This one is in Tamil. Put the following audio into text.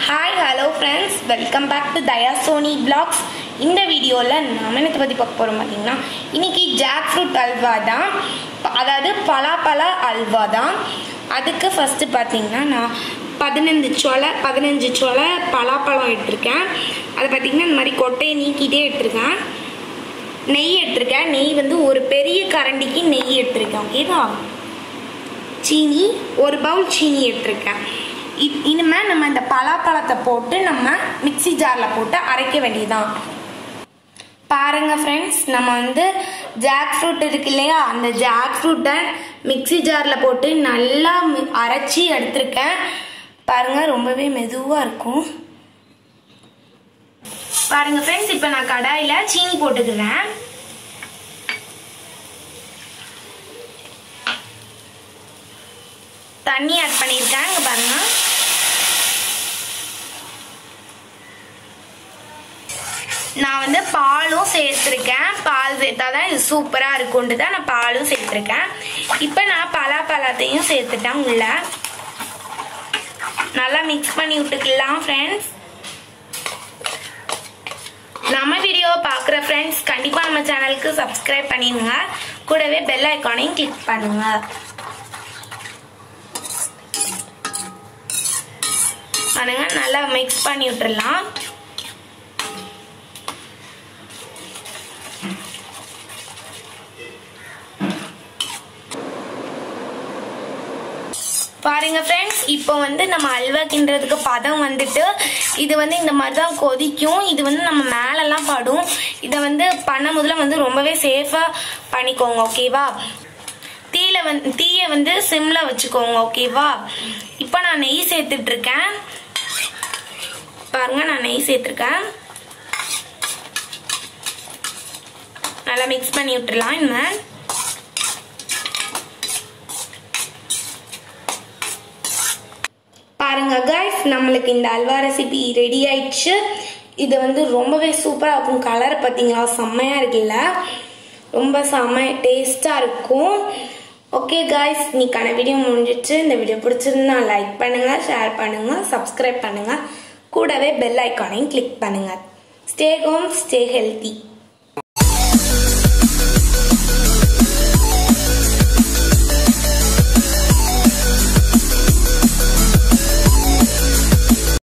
hi hello friends welcome back to Daya Soni vlogs இந்த வீடியோவில் நம்ம என்னத்தை பற்றி பார்க்க போகிறோம் பார்த்தீங்கன்னா இன்னைக்கு ஜாக் ஃப்ரூட் அல்வா தான் ப- அதாவது பலாப்பழ அல்வா தான் அதுக்கு ஃபஸ்ட்டு பார்த்தீங்கன்னா நான் பதினஞ்சு சொலை பதினஞ்சு சொலை பலாப்பழம் எடுத்திருக்கேன் அது பார்த்தீங்கன்னா இந்த மாதிரி கொட்டையை நீக்கிட்டே எடுத்திருக்கேன் நெய் எடுத்திருக்கேன் நெய் வந்து ஒரு பெரிய கரண்டிக்கு நெய் எடுத்திருக்கேன் ஓகேவா சீனி ஒரு பவுல் சீனி எடுத்திருக்கேன் இ- இனிமே நம்ம இந்த பலாப்பழத்தை போட்டு நம்ம மிக்ஸி ஜாரில் போட்டு அரைக்க வேண்டியதுதான் பாருங்க ஃப்ரெண்ட்ஸ் நம்ம வந்து ஜாக் ஃப்ரூட் இருக்கு இல்லையா அந்த ஜாக் ஃப்ரூட்டை மிக்ஸி ஜாரில் போட்டு நல்லா மி- அரைச்சி எடுத்திருக்கேன் பாருங்க ரொம்பவே மெதுவாக இருக்கும் பாருங்க ஃப்ரெண்ட்ஸ் இப்போ நான் கடாயில் சீனி போட்டுக்கிறேன் தண்ணி ஆட் பண்ணியிருக்கேன் இங்க பாருங்க நான் வந்து பாலும் சேர்த்துருக்கேன் பால் சேர்த்தா தான் இது சூப்பராக இருக்கும்ட்டு தான் நான் பாலும் சேர்த்துருக்கேன் இப்போ நான் பலாப்பழத்தையும் சேர்த்துட்டேன் உள்ள நல்லா மிக்ஸ் பண்ணி விட்டுக்கலாம் ஃப்ரெண்ட்ஸ் நம்ம வீடியோவை பார்க்குற ஃப்ரெண்ட்ஸ் கண்டிப்பாக நம்ம சேனலுக்கு சப்ஸ்கிரைப் பண்ணிடுங்க கூடவே பெல் ஐக்கானையும் கிளிக் பண்ணுங்க பாருங்க நல்லா மிக்ஸ் பண்ணி விட்டுறலாம் பாருங்க ஃப்ரெண்ட்ஸ் இப்போ வந்து நம்ம அல்வா கிண்டுறதுக்கு பதம் வந்துட்டு இது வந்து இந்த மாதிரி தான் கொதிக்கும் இது வந்து நம்ம மேலெல்லாம் படும் இதை வந்து பண்ண முதல்ல வந்து ரொம்பவே சேஃபாக பண்ணிக்கோங்க ஓகேவா தீயில வந்து தீயை வந்து சிம்ல வச்சுக்கோங்க ஓகேவா இப்போ நான் நெய் சேர்த்துட்டு இருக்கேன் பாருங்க நான் நெய் சேர்த்துருக்கேன் நல்லா மிக்ஸ் பண்ணி விட்டுறலாம் இனிமேல் பாருங்க கைஸ் நம்மளுக்கு இந்த அல்வா ரெசிபி ரெடி ஆயிடுச்சு இது வந்து ரொம்பவே சூப்பராக இருக்கும் கலர் பார்த்தீங்களா செம்மையாக இருக்குல்ல ரொம்ப செம்ம டேஸ்ட்டாக இருக்கும் ஓகே காய்ஸ் இன்னைக்கான வீடியோ முடிஞ்சிச்சு இந்த வீடியோ பிடிச்சிருந்தா லைக் பண்ணுங்க ஷேர் பண்ணுங்க சப்ஸ்கிரைப் பண்ணுங்க கூடவே பெல் ஐக்கானையும் கிளிக் பண்ணுங்க ஸ்டே ஹோம் ஸ்டே ஹெல்த்தி